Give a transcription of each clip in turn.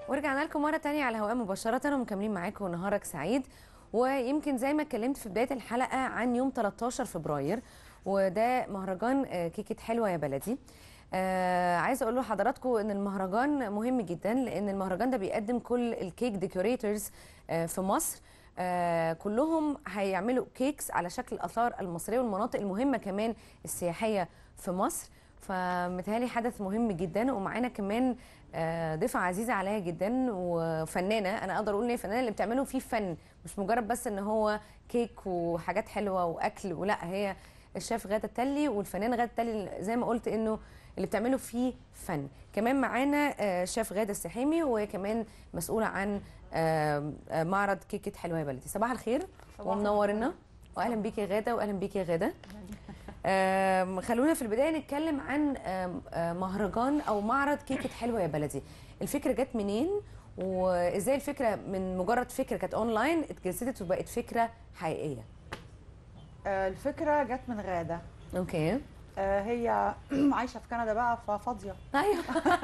ورجعنا لكم مرة تانية على الهواء مباشرة ومكملين معاكم نهارك سعيد ويمكن زي ما اتكلمت في بداية الحلقة عن يوم 13 فبراير وده مهرجان آه، كيكة حلوة يا بلدي آه عايزه اقول لحضراتكم ان المهرجان مهم جدا لان المهرجان ده بيقدم كل الكيك ديكوريتورز آه في مصر آه كلهم هيعملوا كيكس على شكل الاثار المصريه والمناطق المهمه كمان السياحيه في مصر فمتهيألي حدث مهم جدا ومعانا كمان آه، ضيفة عزيزة عليا جدا وفنانة أنا أقدر أقول إن هي فنانة اللي بتعمله فيه فن مش مجرد بس إن هو كيك وحاجات حلوة وأكل ولا هي الشيف غادة التلي والفنان غادة التلي زي ما قلت إنه اللي بتعمله فيه فن كمان معانا آه، شيف غادة السحيمي وكمان مسؤولة عن آه، آه، معرض كيكة حلوة يا بلدي صباح الخير صباح ومنورنا واهلا بيكي يا غاده واهلا بيكي يا غاده آم، خلونا في البدايه نتكلم عن آم، آم، مهرجان او معرض كيكه حلوه يا بلدي الفكره جت منين وازاي الفكره من مجرد فكره كانت اونلاين اتجسدت وبقت فكره حقيقيه آه، الفكرة جت من غادة اوكي آه، هي عايشة في كندا بقى ففاضية ايوه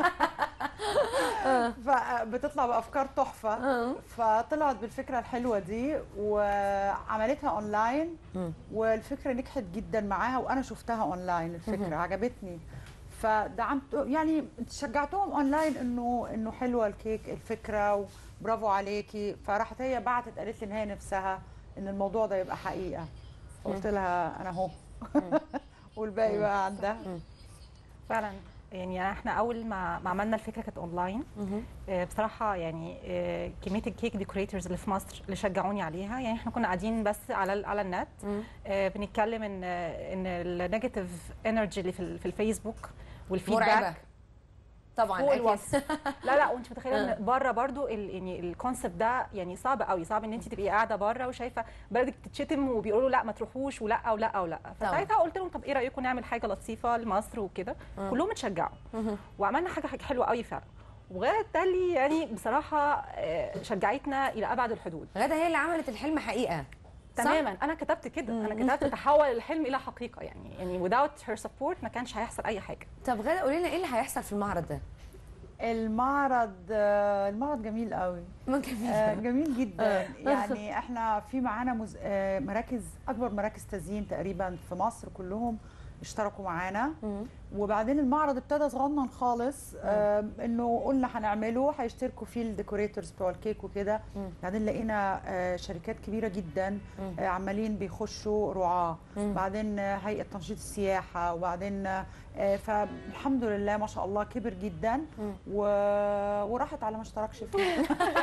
فبتطلع بأفكار تحفة آه. فطلعت بالفكرة الحلوة دي وعملتها اونلاين مم. والفكرة نجحت جدا معاها وأنا شفتها اونلاين الفكرة عجبتني فدعمت يعني شجعتهم اونلاين انه انه حلوه الكيك الفكره وبرافو عليكي فراحت هي بعتت قالت لي ان هي نفسها ان الموضوع ده يبقى حقيقه قلت لها انا اهو والباقي بقى عندها فعلا يعني احنا اول ما ما عملنا الفكره كانت اونلاين مهم. آه، بصراحه يعني آه، كميه الكيك ديكوريتورز اللي في مصر اللي شجعوني عليها يعني احنا كنا قاعدين بس على ال- على النت مم. آه، بنتكلم ان آه، ان النيجاتيف انرجي اللي في ال- في الفيسبوك مرعبه والفيدباك طبعا فوق اكيد الوصف لا لا وانت متخيله ان بره برضو ال- يعني الكونسبت ده يعني صعب قوي صعب ان انت تبقي قاعده بره وشايفه بلدك تتشتم وبيقولوا لا ما تروحوش ولا ولا ولا فساعتها قلت لهم طب ايه رايكم نعمل حاجه لطيفه لمصر وكده كلهم اتشجعوا وعملنا حاجه حاجة حلوه قوي فعلا وغير التالي يعني بصراحه آه، شجعتنا الى ابعد الحدود غاده هي اللي عملت الحلم حقيقه صح؟ تماما انا كتبت كده انا كتبت تحول الحلم الى حقيقه يعني يعني without her support ما كانش هيحصل اي حاجه طب غاده قولي لنا ايه اللي هيحصل في المعرض ده المعرض آه، المعرض جميل قوي ما جميل آه، جميل جدا يعني احنا في معانا مز... آه، مراكز اكبر مراكز تزيين تقريبا في مصر كلهم اشتركوا معانا مم. وبعدين المعرض ابتدى صغنن خالص آه انه قلنا هنعمله هيشتركوا فيه الديكوريتورز بتوع الكيك وكده مم. بعدين لقينا آه شركات كبيره جدا مم. آه عمالين بيخشوا رعاه مم. بعدين آه، هيئه تنشيط السياحه وبعدين آه فالحمد لله ما شاء الله كبر جدا مم. و... وراحت على ما اشتركش فيه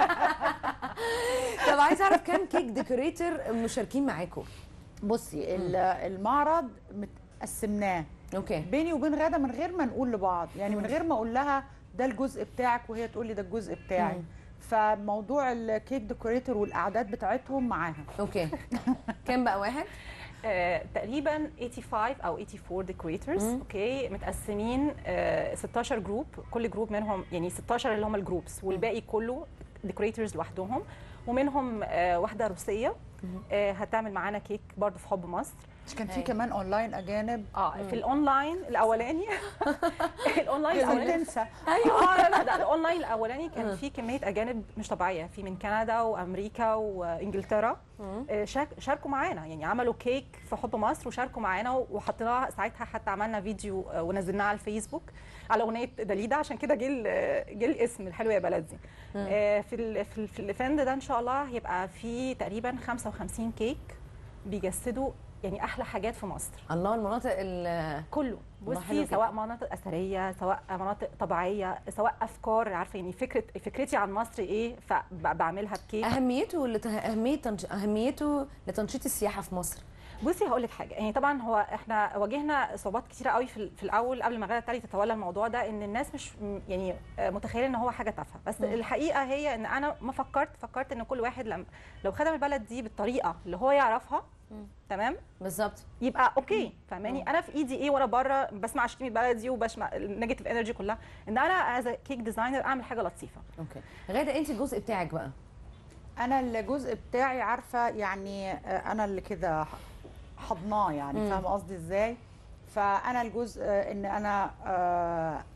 طب عايز اعرف كام كيك ديكوريتور مشاركين معاكم بصي ال- المعرض متقسمناه اوكي بيني وبين غاده من غير ما نقول لبعض يعني من غير ما اقول لها ده الجزء بتاعك وهي تقول لي ده الجزء بتاعي مم. فموضوع الكيك ديكوريتور والاعداد بتاعتهم معاها اوكي كام بقى واحد آه، تقريبا 85 او 84 ديكوريتورز مم. اوكي متقسمين آه، 16 جروب كل جروب منهم يعني 16 اللي هم الجروبس والباقي كله ديكوريتورز لوحدهم ومنهم آه، واحده روسيه آه، هتعمل معانا كيك برضه في حب مصر مش كان في أيوة. كمان اونلاين اجانب اه في الاونلاين الاولاني الاونلاين لازم الاولاني تنسى ايوه لا لا ده الاونلاين الاولاني كان في كميه اجانب مش طبيعيه في من كندا وامريكا وانجلترا آه، شارك- شاركوا معانا يعني عملوا كيك في حب مصر وشاركوا معانا وحطيناها ساعتها حتى عملنا فيديو آه، ونزلناه على الفيسبوك على اغنيه داليدا عشان كده جه ال- جه الاسم الحلو يا بلدي آه، في ال في, ال في الايفنت ده ان شاء الله هيبقى في تقريبا 55 كيك بيجسدوا يعني احلى حاجات في مصر الله المناطق ال كله والله حلو بصي جدا. سواء مناطق اثريه سواء مناطق طبيعيه سواء افكار عارفه يعني فكره فكرتي عن مصر ايه فبعملها بكيك اهميته لت... اهميه تنش... اهميته لتنشيط السياحه في مصر بصي هقول لك حاجه يعني طبعا هو احنا واجهنا صعوبات كتيره قوي في, ال- في الاول قبل ما غاده تالي تتولى الموضوع ده ان الناس مش م- يعني آه، متخيله ان هو حاجه تافهه بس مم. الحقيقه هي ان انا ما فكرت فكرت ان كل واحد لم لو خدم البلد دي بالطريقه اللي هو يعرفها مم. تمام بالظبط يبقى اوكي فاهماني انا في ايدي ايه وانا بره بسمع شتيمه بلدي وبسمع النيجاتيف انرجي كلها ان انا از كيك ديزاينر اعمل حاجه لطيفه اوكي غاده انت الجزء بتاعك بقى انا الجزء بتاعي عارفه يعني آه، انا اللي كده ح- حضناه يعني مم. فاهمه قصدي ازاي فانا الجزء آه، ان انا آه،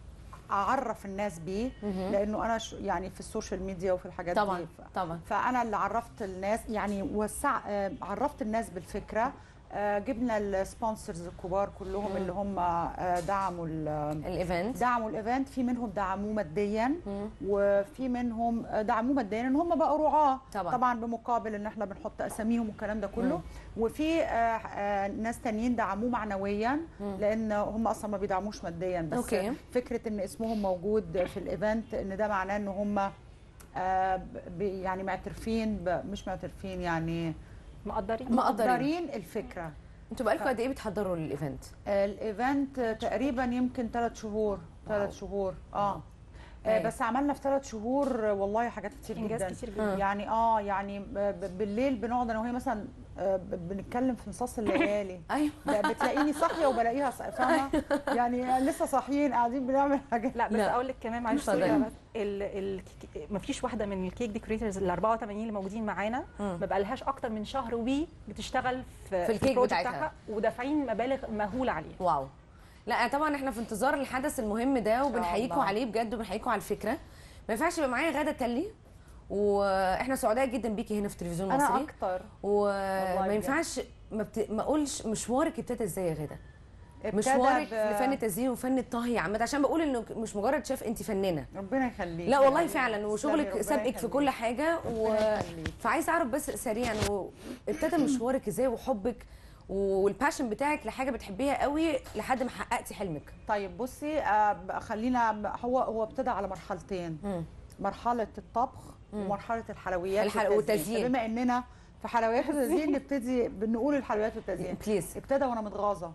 اعرف الناس بيه لانه انا ش- يعني في السوشيال ميديا وفي الحاجات طبعا دي ف- طبعا فانا اللي عرفت الناس يعني وسع آه، عرفت الناس بالفكره آه، جبنا السبونسرز الكبار كلهم اللي هم آه، دعموا ال- الايفنت دعموا الايفنت في منهم دعموه ماديا وفي منهم دعموه ماديا ان هم بقوا رعاه طبعا. طبعا بمقابل ان احنا بنحط اساميهم والكلام ده كله وفي آه، آه، ناس تانيين دعموه معنويا لان هم اصلا ما بيدعموش ماديا بس أوكي. فكره ان اسمهم موجود في الايفنت ان ده معناه ان هم آه، ب- يعني معترفين ب- مش معترفين يعني مقدرين مقدرين. مقدرين الفكره انتوا بقالكم قد ايه بتحضروا الايفنت الايفنت تقريبا يمكن ثلاث شهور ثلاث شهور اه آه، أيوة. بس عملنا في ثلاث شهور والله حاجات كتير انجاز جدا كتير جدا يعني اه يعني ب- ب- بالليل بنقعد انا وهي مثلا آه، ب- بنتكلم في نصاص الليالي ايوه ب- بتلاقيني صاحيه وبلاقيها ص- فاهمه يعني لسه صاحيين قاعدين بنعمل حاجات لا بس لا. اقول لك كمان معلش اتفضلي. سوري بس ال ال ما فيش واحده من الكيك ديكوريتورز ال 84 اللي موجودين معانا مم. ما بقالهاش اكتر من شهر وي بتشتغل في في الكيك البروجكت بتاعتها. بتاعها ودافعين مبالغ مهوله عليه واو لا طبعا احنا في انتظار الحدث المهم ده وبنحييكم الله. عليه بجد وبنحييكم على الفكره ما ينفعش يبقى معايا غاده تلي واحنا سعداء جدا بيكي هنا في التلفزيون انا المصري اكتر وما والله ينفعش ما, بت... ما اقولش مشوارك ابتدى ازاي يا غاده ابتدى مشوارك ب- في فن التزيين وفن الطهي عامه عشان بقول انه مش مجرد شاف انت فنانه ربنا يخليك لا والله يعني. فعلا تسلمي، وشغلك ربنا سابقك في يخليك. كل حاجه و... ربنا يخليك. فعايز اعرف بس سريعا و... ابتدى مشوارك ازاي وحبك والباشن بتاعك لحاجه بتحبيها قوي لحد ما حققتي حلمك طيب بصي آه، بقى خلينا هو هو ابتدى على مرحلتين مم. مرحله الطبخ ومرحله الحلويات الحل- والتزيين. بما اننا في حلويات والتزيين نبتدي بنقول الحلويات والتزيين بليز ابتدى وانا متغاظه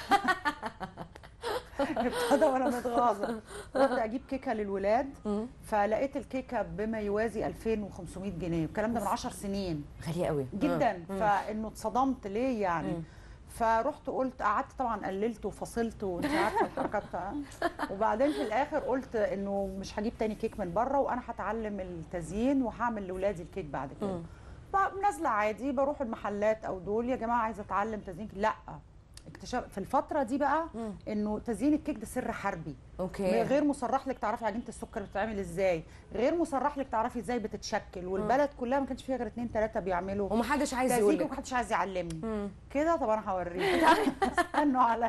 ابتدى وانا متغاظه رحت اجيب كيكه للولاد فلقيت الكيكه بما يوازي 2500 جنيه الكلام ده من 10 سنين غاليه قوي جدا فانه اتصدمت ليه يعني فرحت قلت قعدت طبعا قللت وفصلت وانت عارفه الحركات بتاع- وبعدين في الاخر قلت انه مش هجيب تاني كيك من بره وانا هتعلم التزيين وهعمل لاولادي الكيك بعد كده مم. بقى نازله عادي بروح المحلات او دول يا جماعه عايزه اتعلم تزيين كيك. لا اكتشف في الفتره دي بقى مم. انه تزيين الكيك ده سر حربي اوكي غير مصرح لك تعرفي عجينه السكر بتتعمل ازاي غير مصرح لك تعرفي ازاي بتتشكل والبلد كلها ما كانش فيها غير اتنين تلاته بيعملوا ومحدش عايز تزيين يقول كيك لك ومحدش عايز يعلمني مم. كده طب انا هوريك استنوا على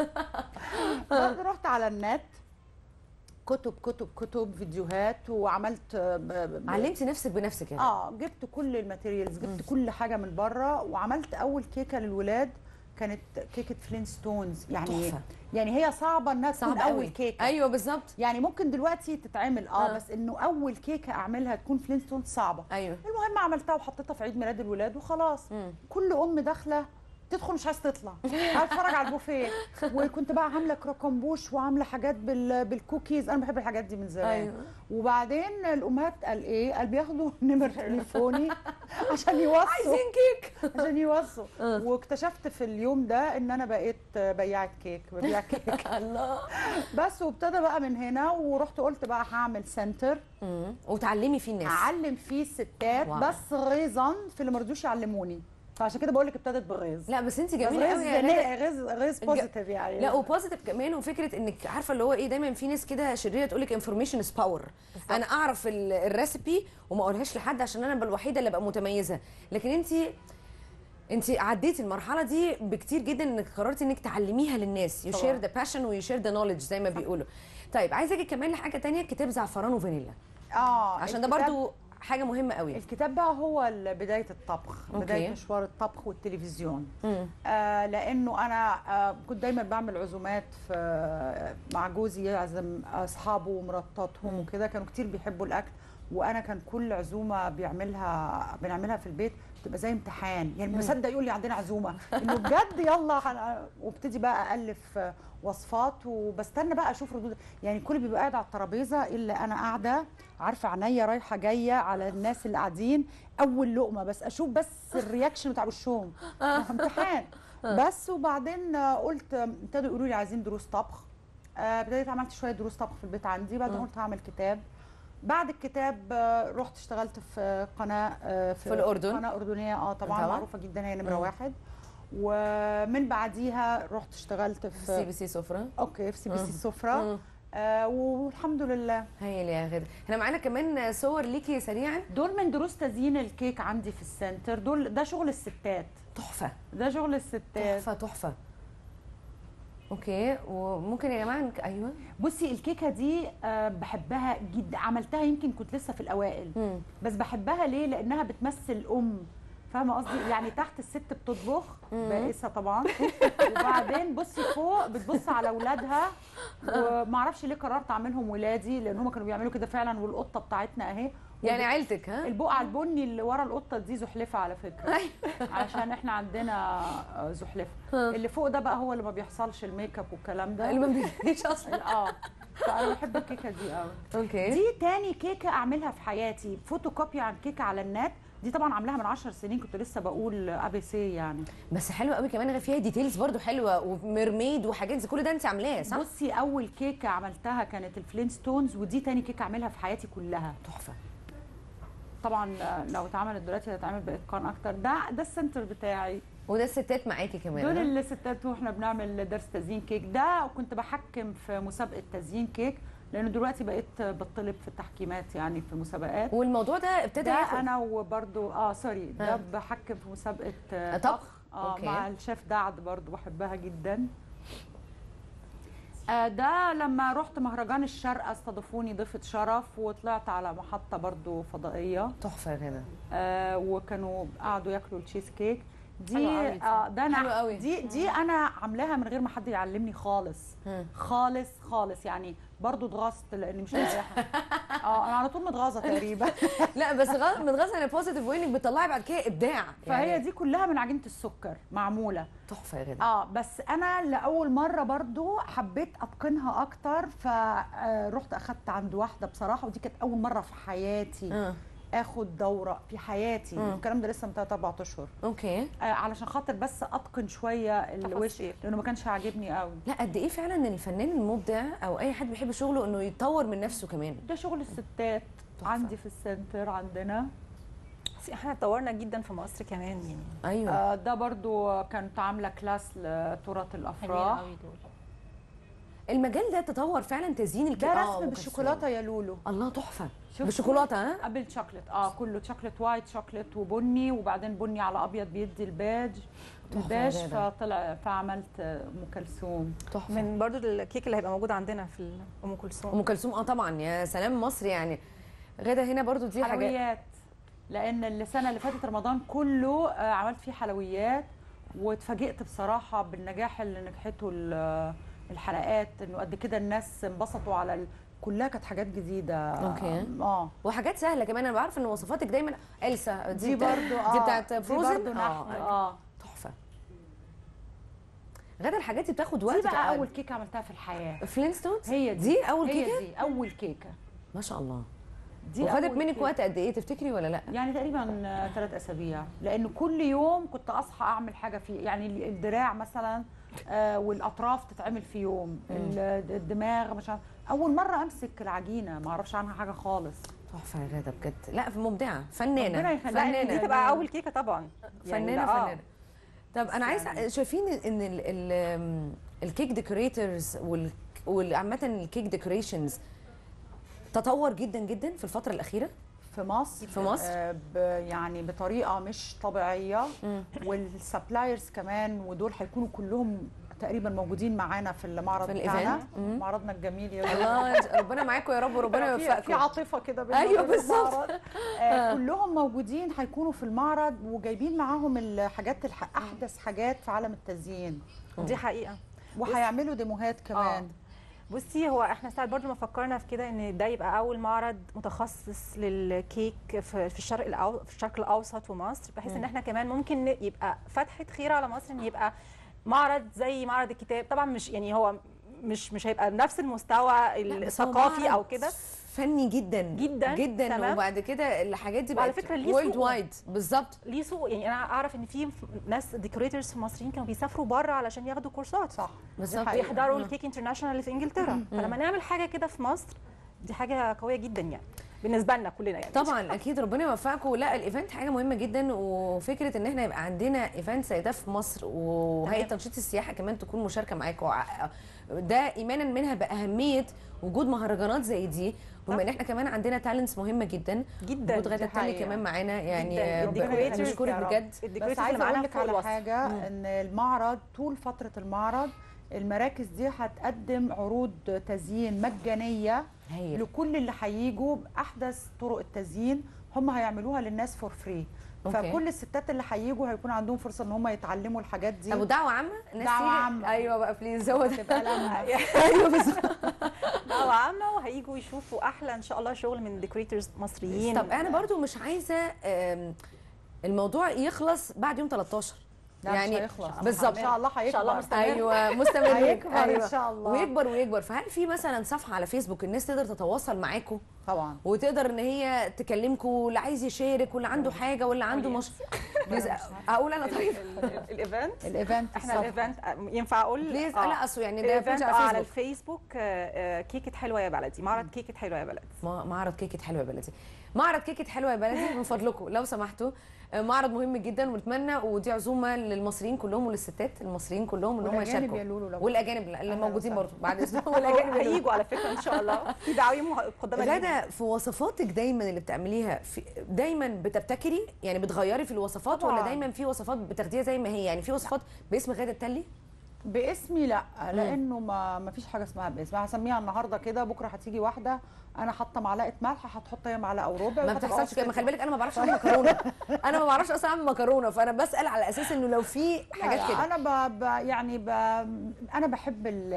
رحت على النت كتب كتب كتب فيديوهات وعملت ب- ب- علمتي نفسك بنفسك يعني اه جبت كل الماتيريالز جبت كل حاجه من بره وعملت اول كيكه للولاد كانت كيكه فلينستونز يعني تحفة. يعني هي صعبه انها تكون صعب اول قوي كيكه ايوه بالظبط يعني ممكن دلوقتي تتعمل اه, آه. بس انه اول كيكه اعملها تكون فلينستونز صعبه ايوه المهم عملتها وحطيتها في عيد ميلاد الولاد وخلاص مم. كل ام داخله تدخل مش عايزه تطلع عايزه اتفرج على البوفيه وكنت بقى عامله كراكمبوش وعامله حاجات بال... بالكوكيز انا بحب الحاجات دي من زمان أيوة. وبعدين الامهات قال ايه قال بياخدوا نمر تليفوني عشان يوصوا عايزين كيك عشان يوصوا واكتشفت في اليوم ده ان انا بقيت بياعه كيك ببيع كيك الله بس وابتدى بقى من هنا ورحت قلت بقى هعمل سنتر مم. وتعلمي فيه الناس اعلم فيه الستات واو. بس غيظا في اللي ما رضوش يعلموني فعشان كده بقول لك ابتدت بغيظ لا بس انت بس جميله غيظ قوي يا غادة. غيظ غيظ بوزيتيف يعني لا وبوزيتيف كمان وفكره انك عارفه اللي هو ايه دايما في ناس كده شريره تقول لك انفورميشن از باور انا اعرف ال- الريسبي وما اقولهاش لحد عشان انا ابقى الوحيده اللي ابقى متميزه لكن انت انت عديتي المرحله دي بكتير جدا انك قررتي انك تعلميها للناس يو طبعاً. شير ذا باشن ويو شير ذا نوليدج زي ما بيقولوا طيب عايزه اجي كمان لحاجه تانية كتاب زعفران وفانيلا اه عشان ده الكتاب- برضو حاجه مهمه قوي الكتاب بقى هو ال- بدايه الطبخ أوكي. بدايه مشوار الطبخ والتلفزيون مم. آه لانه انا آه كنت دايما بعمل عزومات في مع جوزي يعزم اصحابه ومراتاتهم وكده كانوا كتير بيحبوا الاكل وانا كان كل عزومه بيعملها بنعملها في البيت بتبقى زي امتحان يعني ما بصدق يقول لي عندنا عزومه انه بجد يلا هن- وابتدي بقى الف آه، وصفات وبستنى بقى اشوف ردود يعني كل بيبقى قاعد على الترابيزه الا انا قاعده عارفه عينيا رايحه جايه على الناس اللي قاعدين اول لقمه بس اشوف بس الرياكشن بتاع وشهم امتحان بس وبعدين آه، قلت آه، ابتدوا يقولوا لي عايزين دروس طبخ آه، ابتديت عملت شويه دروس طبخ في البيت عندي بعدين قلت هعمل كتاب بعد الكتاب آه، رحت اشتغلت في قناه آه، في الأردن؟ قناه اردنيه اه طبعا, طبعاً. معروفه جدا هي نمره مم. واحد ومن بعديها رحت اشتغلت سي في بي سي سفره اوكي في سي بي سي مم. السفره مم. آه والحمد لله هايل يا غدا احنا معانا كمان صور ليكي سريعا دول من دروس تزيين الكيك عندي في السنتر دول ده شغل الستات تحفه ده شغل الستات تحفه تحفه اوكي وممكن يا جماعه نك... ايوه بصي الكيكه دي آه، بحبها جدا عملتها يمكن كنت لسه في الاوائل مم. بس بحبها ليه لانها بتمثل ام فاهمه قصدي يعني تحت الست بتطبخ بائسه طبعا وبعدين بصي فوق بتبص على اولادها ومعرفش ليه قررت اعملهم ولادي لان هم كانوا بيعملوا كده فعلا والقطه بتاعتنا اهي يعني عيلتك ها البقعه البني اللي ورا القطه دي زحلفه على فكره علشان احنا عندنا آه، زحلفه اللي فوق ده بقى هو اللي ما بيحصلش الميك اب والكلام ده اللي ما بيجيش اصلا اه فانا بحب الكيكه دي قوي اوكي دي تاني كيكه اعملها في حياتي فوتوكوبي عن كيكه على النت دي طبعا عاملاها من 10 سنين كنت لسه بقول ابي سي يعني بس حلوه قوي كمان فيها ديتيلز برضو حلوه وميرميد وحاجات زي كل ده انت عاملاه صح بصي اول كيكه عملتها كانت الفلينستونز ودي تاني كيكه اعملها في حياتي كلها تحفه طبعا لو اتعملت دلوقتي هتتعمل باتقان اكتر ده ده السنتر بتاعي وده الستات معاكي كمان دول ها؟ الستات واحنا بنعمل درس تزيين كيك ده وكنت بحكم في مسابقه تزيين كيك لانه دلوقتي بقيت بطلب في التحكيمات يعني في مسابقات والموضوع ده ابتدى ده ياخد انا وبرده اه سوري ده ها. بحكم في مسابقه آه، طبخ؟ اه أوكي. مع الشيف دعد برضو بحبها جدا آه ده لما رحت مهرجان الشرق استضافوني ضيفة شرف وطلعت على محطة برضو فضائية تحفه يا غدا آه وكانوا قعدوا ياكلوا التشيز كيك دي حلو قوي. آه ده حلو انا قوي. دي دي انا عاملاها من غير ما حد يعلمني خالص مم. خالص خالص يعني برضو اتغصت لاني مش لاقيه حاجة. اه انا على طول متغاظه تقريبا لا بس غ- متغاظه انا بوزيتيف وانك بتطلعي بعد كده ابداع فهي دي كلها من عجينه السكر معموله تحفه يا غدا اه بس انا لاول مره برضو حبيت اتقنها اكتر فرحت اخدت عند واحده بصراحه ودي كانت اول مره في حياتي اه اخد دوره في حياتي مم. الكلام ده لسه من 3 4 اشهر اوكي آه علشان خاطر بس اتقن شويه الوش تفاصيل. لانه ما كانش عاجبني قوي لا قد ايه فعلا ان الفنان المبدع او اي حد بيحب شغله انه يتطور من نفسه كمان ده شغل الستات تحفة. عندي في السنتر عندنا بس احنا اتطورنا جدا في مصر كمان يعني ايوه آه ده برضو كانت عامله كلاس لتراث حلوين الافراح قوي دول المجال ده تطور فعلا تزيين الكيك ده آه، رسم وكسران. بالشوكولاته يا لولو الله تحفه شفتي؟ بالشوكولاته ها قبل شوكليت اه كله شوكليت وايت شوكليت وبني وبعدين بني على ابيض بيدي الباج تحفة الباج يا غادة. فطلع فعملت ام كلثوم تحفه من برضو الكيك اللي هيبقى موجود عندنا في ال- ام كلثوم ام كلثوم اه طبعا يا سلام مصر يعني غدا هنا برضو دي حاجات حلويات لان السنه اللي فاتت رمضان كله آه، عملت فيه حلويات واتفاجئت بصراحه بالنجاح اللي نجحته ال- الحلقات انه قد كده الناس انبسطوا على ال... كلها كانت حاجات جديده أوكي. اه وحاجات سهله كمان انا بعرف ان وصفاتك دايما السا دي, دي بتاع- برضو اه دي بتاعت دي فروزن برضو نحل اه تحفه غدا الحاجات دي بتاخد وقت دي بقى كأ- اول كيكه عملتها في الحياه فلينستونز هي دي دي اول هي كيكه دي اول كيكه ما شاء الله دي وخدت أول منك كيكة. وقت قد ايه تفتكري ولا لا يعني تقريبا ثلاث اسابيع لان كل يوم كنت اصحى اعمل حاجه فيه يعني ال- الدراع مثلا آه والاطراف تتعمل في يوم ال- الدماغ مش عارف اول مره امسك العجينه ما اعرفش عنها حاجه خالص تحفه يا غدا بجد لا مبدعه فنانه ربنا يخليك. لا فنانه دي تبقى اول كيكه طبعا يعني فنانه آه. فنانه طب انا عايزه يعني- شايفين ان ال ال الكيك ديكوريتورز وعامه الكيك ديكوريشنز تطور جدا جدا في الفتره الاخيره في مصر في مصر؟ آه ب يعني بطريقه مش طبيعيه والسبلايرز كمان ودول هيكونوا كلهم تقريبا موجودين معانا في المعرض في بتاعنا الإيفنت؟ مم. معرضنا الجميل يا الله ربنا معاكم يا رب وربنا في- في يوفقكم عاطفه كده بيننا أيوة وبين بالظبط. المعرض. آه كلهم موجودين هيكونوا في المعرض وجايبين معاهم الحاجات الح... احدث حاجات في عالم التزيين دي حقيقه وهيعملوا ديموهات كمان بصي هو احنا ساعات برضو ما فكرنا في كده ان ده يبقى اول معرض متخصص للكيك في في الشرق الأو... في الشرق الاوسط ومصر بحيث ان احنا كمان ممكن ن- يبقى فتحه خير على مصر ان يبقى معرض زي معرض الكتاب طبعا مش يعني هو مش مش هيبقى بنفس المستوى لا، بس هو الثقافي او معرض كده فني جدا جدا، جدا تمام. وبعد كده الحاجات دي وعلى بقت فكرة ليه وورلد سوق. وايد بالظبط ليه سوق يعني انا اعرف ان في ناس ديكوريتورز مصريين كانوا بيسافروا بره علشان ياخدوا كورسات صح بالظبط. حقيقة. بيحضروا الكيك انترناشونال في انجلترا فلما نعمل حاجه كده في مصر دي حاجه قويه جدا يعني بالنسبه لنا كلنا يعني طبعا اكيد ربنا يوفقكم لا الايفنت حاجه مهمه جدا وفكره ان احنا يبقى عندنا ايفنت زي ده في مصر وهيئه تمام. تنشيط السياحه كمان تكون مشاركه معاكم ع- ده ايمانا منها باهميه وجود مهرجانات زي دي بما ان احنا كمان عندنا تالنتس مهمه جدا جدا وجود غدا دي التالي حقيقة. كمان معانا يعني جداً. آه، ربنا ب- يخليك بنشكرك يا رب. بجد بس الديكوريتورز عايزه اللي معانا اقول لك فوق على الوصف. حاجه ان المعرض طول فتره المعرض المراكز دي هتقدم عروض تزيين مجانيه هايل لكل اللي هيجوا باحدث طرق التزيين هم هيعملوها للناس فور فري أوكي. فكل الستات اللي هيجوا هيكون عندهم فرصه ان هم يتعلموا الحاجات دي طب ودعوه عامه الناس دعوة تيجي؟ عامة. ايوه بقى بليز هو ده تبقى لما ايوه بالظبط دعوه عامه وهيجوا يشوفوا احلى ان شاء الله شغل من ديكوريتورز مصريين طب انا برضو مش عايزه آم، الموضوع يخلص بعد يوم 13 لا مش هيخلص بالظبط ان شاء الله إن شاء الله هيكبر مستمر. ايوه مستمر هيكبر أيوة. ان شاء الله ويكبر ويكبر فهل في مثلا صفحه على فيسبوك الناس تقدر تتواصل معاكم طبعا وتقدر ان هي تكلمكم واللي عايز يشارك واللي عنده حاجه واللي عنده مش بليز اقول انا طيب الايفنت الايفنت احنا الصف. الايفنت ينفع اقول بليز آه. انا اصل يعني ده الايفنت بيج آه، على على فيسبوك الفيسبوك آه، آه، كيكه حلوه يا بلدي معرض كيكه حلوه يا بلدي ما- معرض كيكه حلوه يا بلدي معرض كيكه حلوه يا بلدي من فضلكم لو سمحتوا آه، معرض مهم جدا ونتمنى ودي عزومه للمصريين كلهم وللستات المصريين كلهم ان هم والأجانب يشاركوا يا لولو لو والاجانب اللي أهلاً موجودين وسهلاً. برضه بعد اسبوع والاجانب اللي هيجوا على فكره ان شاء الله في دعاوي مقدمه ليهم. غدا في وصفاتك دايما اللي بتعمليها في دايما بتبتكري يعني بتغيري في الوصفات ولا طبعاً. دايما في وصفات بتاخديها زي ما هي يعني في وصفات باسم غدا التلي باسمي لا لانه ما ما فيش حاجه اسمها باسمي هسميها النهارده كده بكره هتيجي واحده انا حاطه معلقه ملح هتحط هي معلقه وربع ما وهتبقى بتحصلش كده ما وصفة. خلي بالك انا ما بعرفش اعمل مكرونه انا ما بعرفش اصلا اعمل مكرونه فانا بسال على اساس انه لو في لا، حاجات لا، كده انا ب... ب... يعني ب... انا بحب ال...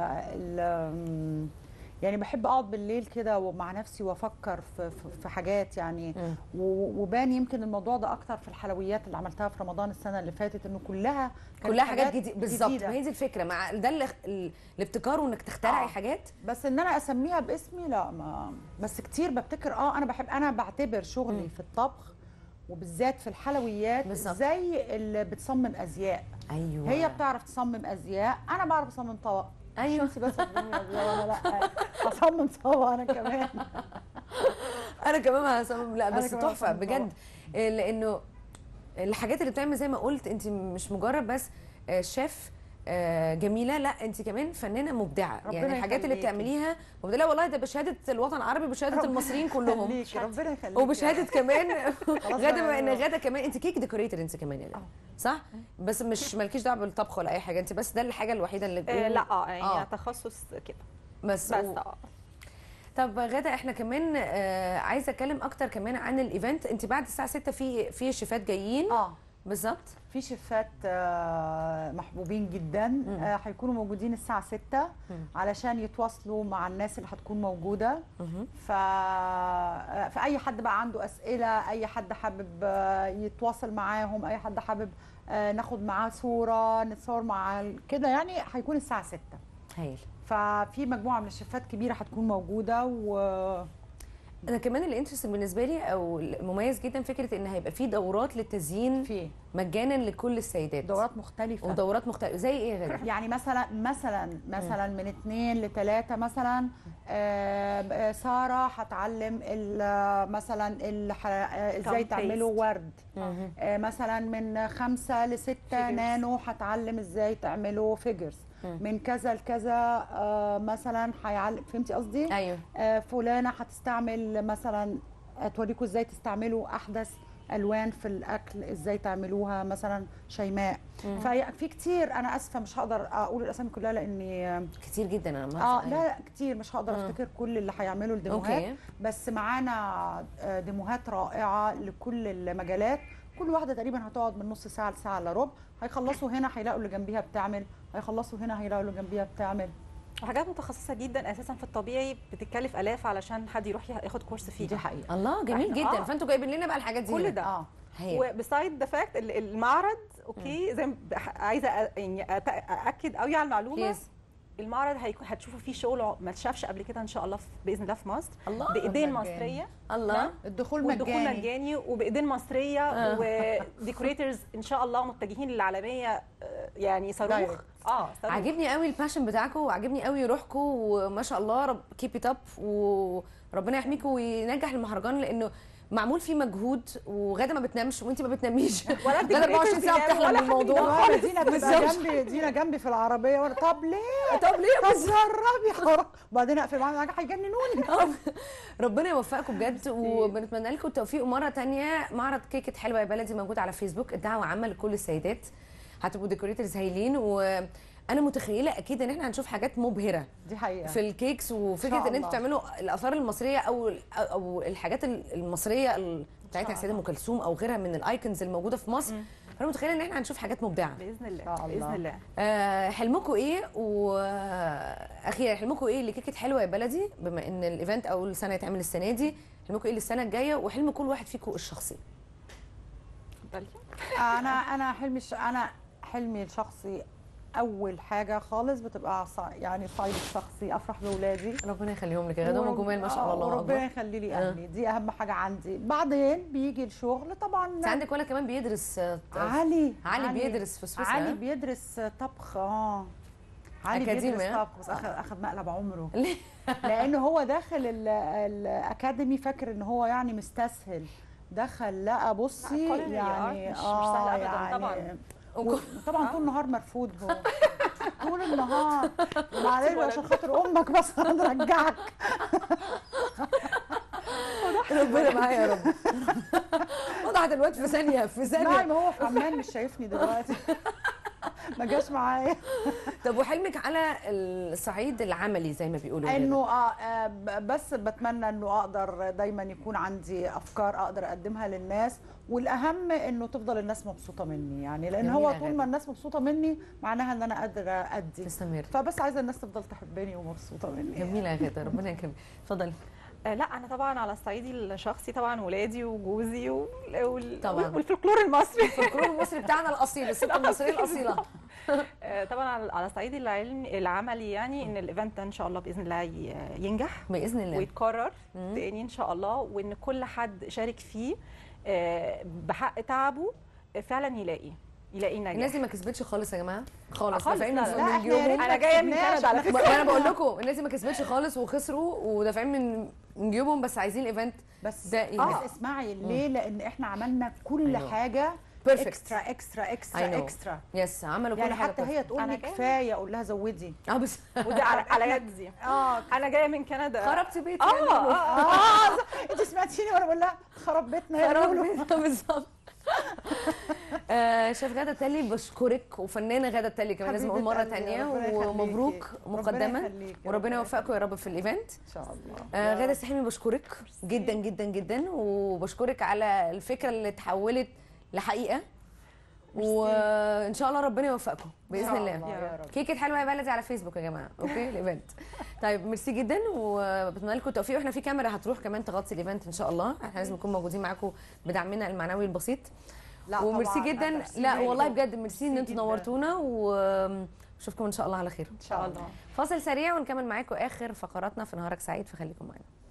ال... يعني بحب اقعد بالليل كده ومع نفسي وافكر في, في, في حاجات يعني مم. و- وبان يمكن الموضوع ده اكتر في الحلويات اللي عملتها في رمضان السنه اللي فاتت انه كلها كانت كلها حاجات جديده بالظبط جديدة. ما هي دي الفكره مع ده اللي ال- الابتكار وانك تخترعي آه. حاجات بس ان انا اسميها باسمي لا ما بس كتير ببتكر اه انا بحب انا بعتبر شغلي مم. في الطبخ وبالذات في الحلويات بالظبط. زي اللي بتصمم ازياء ايوه هي بتعرف تصمم ازياء انا بعرف اصمم طبق ايوه انت بس تصممي ازياء وانا لا هصمم طبق انا كمان انا كمان هصمم لا أنا بس كمان تحفه هصمم بجد آه، لانه الحاجات اللي بتعمل زي ما قلت انت مش مجرد بس آه، شيف آه، جميله لا انت كمان فنانه مبدعه ربنا يعني الحاجات اللي يخليكي. بتعمليها مبدعه لا والله ده بشهاده الوطن العربي بشهاده المصريين كلهم يخليكي، ربنا يخليكي وبشهاده كمان غدا بقى بما ان يا غدا كمان انت كيك ديكوريتور انت كمان يا غدا صح بس مش مالكيش دعوه بالطبخ ولا اي حاجه انت بس ده الحاجه الوحيده اللي آه، لا اه يعني آه. تخصص كده بس, بس و... اه طب غدا احنا كمان آه عايزه اتكلم اكتر كمان عن الايفنت انت بعد الساعه 6 في في شيفات جايين اه بالظبط في شيفات آه، محبوبين جدا آه، هيكونوا موجودين الساعة 6 علشان يتواصلوا مع الناس اللي هتكون موجودة مهم. ف... آه، فأي حد بقى عنده أسئلة أي حد حابب آه، يتواصل معاهم أي حد حابب آه، ناخد معاه صورة نتصور مع ال- كده يعني هيكون الساعة 6 هايل ففي مجموعة من الشيفات كبيرة هتكون موجودة و انا كمان الانترست بالنسبه لي او المميز جدا فكره ان هيبقى في دورات للتزيين في مجانا لكل السيدات دورات مختلفة ودورات مختلفه زي ايه يا غدا يعني مثلا مثلا مثلا من اثنين لثلاثة مثلا آه، آه، سارة هتعلم ال- مثلا الح- آه، ازاي Gum تعملوا paste. ورد مهم. آه، مثلا من خمسة لستة Figures. نانو هتعلم ازاي تعملوا فيجرز مم. من كذا لكذا آه، مثلا هيعلم فهمتي قصدي؟ ايوه آه، فلانة هتستعمل مثلا توريكم ازاي تستعملوا احدث الوان في الاكل ازاي تعملوها مثلا شيماء مم. ففي كتير انا اسفه مش هقدر اقول الاسامي كلها لاني كتير جدا انا ما اه أعرف. لا لا كتير مش هقدر مم. افتكر كل اللي هيعملوا الديموهات اوكي بس معانا آه، ديموهات رائعه لكل المجالات كل واحده تقريبا هتقعد من نص ساعه لساعه الا ربع هيخلصوا هنا هيلاقوا اللي جنبيها بتعمل هيخلصوا هنا هيلاقوا اللي جنبيها بتعمل وحاجات متخصصه جدا اساسا في الطبيعي بتتكلف الاف علشان حد يروح ياخد كورس فيها دي حقيقه الله جميل إحنا- جدا آه. فانتوا جايبين لنا بقى الحاجات دي كل هنا. ده. اه هايل وبسايد ذا فاكت المعرض اوكي زي ما بح- عايزه أ- يعني أت- ااكد قوي على المعلومه بليز المعرض هيكون هتشوفوا فيه شغل ما اتشافش قبل كده ان شاء الله في- باذن الله في مصر الله بايدين مجاني. مصريه الله الدخول والدخول مجاني مجاني وبايدين مصريه آه. وديكوريتورز ان شاء الله متجهين للعالميه آه، يعني صاروخ دايركت. اه صاروخ عاجبني قوي الباشن بتاعكم وعاجبني قوي روحكم وما شاء الله رب كيب ات اب وربنا يحميكم وينجح المهرجان لانه معمول فيه مجهود وغاده ما بتنامش وانت ما بتناميش ولا غاده 24 ساعه بتنام بتحلم ولا بالموضوع وانا دينا بتبقى بالظبط. جنبي دينا جنبي في العربيه وانا طب ليه طب ليه طب جربي خلاص وبعدين اقفل معاهم هيجننوني ربنا يوفقكم بجد وبنتمنى لكم التوفيق ومره تانية معرض كيكه حلوه يا بلدي موجود على فيسبوك الدعوه عامه لكل السيدات هتبقوا ديكوريترز هايلين وانا متخيله اكيد ان احنا هنشوف حاجات مبهره دي حقيقه في الكيكس وفكره شاء ان انتوا الله. تعملوا الاثار المصريه او او الحاجات المصريه ال- بتاعتها شاء السيده ام الله. كلثوم او غيرها من الايكونز الموجوده في مصر فانا متخيله ان احنا هنشوف حاجات مبدعه باذن الله شاء الله. باذن الله آه، حلمكم ايه واخيرا حلمكم ايه لكيكه حلوه يا بلدي بما ان الايفنت اول سنه يتعمل السنه دي حلمكم ايه للسنه الجايه وحلم كل واحد فيكم الشخصي اتفضلي. انا انا حلمي الش... انا حلمي الشخصي اول حاجه خالص بتبقى صع... يعني صعيد الشخصي افرح باولادي ربنا يخليهم لك يا غدا هم جمال ما شاء الله الله ربنا اكبر يخلي لي اهلي دي اهم حاجه عندي بعدين بيجي الشغل طبعا انت عندك ولد كمان بيدرس آه، علي علي بيدرس في سويسرا علي بيدرس طبخ اه علي أكاديمي، بيدرس ها؟ طبخ بس اخذ اخذ مقلب عمره ليه؟ لانه هو داخل ال- الاكاديمي فاكر ان هو يعني مستسهل دخل لقى بصي culinary يعني art مش- مش سهل أبداً يعني طبعاً. و- طبعا طول النهار مرفوض هو طول النهار معلش عشان خاطر امك بس هنرجعك ربنا معايا يا رب وضعت الواد في ثانيه في لا ثانيه ما هو في عمان مش شايفني دلوقتي ما جاش معايا طب وحلمك على الصعيد العملي زي ما بيقولوا كده؟ انه آه آه، ب- بس بتمنى انه اقدر دايما يكون عندي افكار اقدر اقدمها للناس والاهم انه تفضل الناس مبسوطه مني يعني لان جميل هو يا طول غادة. ما الناس مبسوطه مني معناها ان انا قادره ادي تستمر فبس عايزه الناس تفضل تحبني ومبسوطه مني جميله يا غدا ربنا يكرمك اتفضلي آه، لا انا طبعا على الصعيدي الشخصي طبعا ولادي وجوزي وال- وال- طبعاً. والفلكلور المصري الفلكلور المصري بتاعنا الاصيل الست المصريه الاصيله آه، طبعا على على الصعيدي العلمي العملي يعني ان الايفنت ده ان شاء الله باذن الله ي- ينجح باذن الله ويتكرر مم. تاني ان شاء الله وان كل حد شارك فيه آه، بحق تعبه آه، فعلا يلاقي يلاقي الناس النجاح دي ما كسبتش خالص يا جماعه خالص خالص، دافعين لا، من لا، لا من احنا يا جيوبهم ريت أنا جاية من كسبناش، كندا على إحنا فكرة. ما انا بقول لكم الناس دي ما كسبتش خالص وخسروا ودافعين من من جيوبهم بس عايزين الايفنت بس ده إيه؟ بس آه. اسمعي ليه لان احنا عملنا كل I know. حاجه Perfect. اكسترا اكسترا I know. اكسترا اكسترا يس عملوا كل يعني حاجه حتى هي تقول أنا لي جاية. كفايه اقول لها زودي اه بس وده على على يدي اه انا جايه من كندا خربتي بيتي اه يا لولو. اه اه انت سمعتيني وانا بقول لها خرب بيتنا يا خراب لولو بيتنا بالظبط آه، شيف غاده تالي بشكرك وفنانه غاده تالي كمان لازم اقول حبيبة مره قلبي، تانية ربنا يخليكي. ومبروك ربنا مقدما يخليكي، وربنا ربنا يوفقكم يا رب في الايفنت ان شاء الله آه غاده سحيمي بشكرك جدا جدا جدا وبشكرك على الفكره اللي اتحولت لحقيقه وان شاء الله ربنا يوفقكم باذن شاء الله الله يا رب. كيكه حلوه يا بلدي على فيسبوك يا جماعه اوكي الايفنت طيب ميرسي جدا وبتمنى لكم التوفيق واحنا في كاميرا هتروح كمان تغطي الايفنت ان شاء الله احنا لازم نكون موجودين معاكم بدعمنا المعنوي البسيط لا وميرسي طبعاً، جدا أنا ميرسي لا والله ليكم. بجد ميرسي ان ميرسي انتوا جداً. نورتونا واشوفكم ان شاء الله على خير ان شاء الله فاصل سريع ونكمل معاكم اخر فقراتنا في نهارك سعيد فخليكم معانا